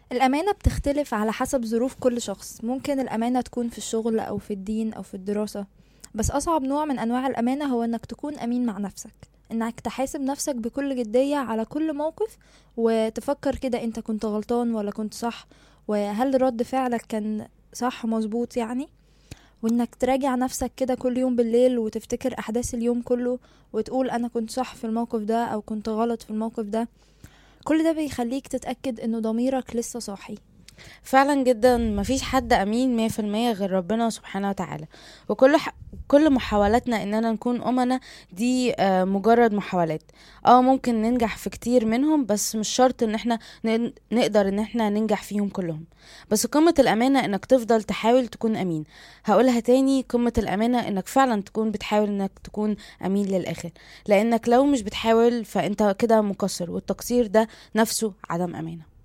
الأمانة بتختلف على حسب ظروف كل شخص ممكن الأمانة تكون في الشغل أو في الدين أو في الدراسة بس أصعب نوع من أنواع الأمانة هو إنك تكون أمين مع نفسك إنك تحاسب نفسك بكل جدية على كل موقف وتفكر كده أنت كنت غلطان ولا كنت صح وهل رد فعلك كان صح مظبوط يعني وإنك تراجع نفسك كده كل يوم بالليل وتفتكر أحداث اليوم كله وتقول أنا كنت صح في الموقف ده أو كنت غلط في الموقف ده كل ده بيخليك تتأكد إنه ضميرك لسه صاحي فعلا جدا مفيش حد امين مية في المية غير ربنا سبحانه وتعالى وكل ح... كل محاولاتنا اننا نكون امنا دي آه، مجرد محاولات اه ممكن ننجح في كتير منهم بس مش شرط ان احنا ن... نقدر ان احنا ننجح فيهم كلهم بس قمة الامانة انك تفضل تحاول تكون امين هقولها تاني قمة الامانة انك فعلا تكون بتحاول انك تكون امين للاخر لانك لو مش بتحاول فانت كده مقصر والتقصير ده نفسه عدم امانة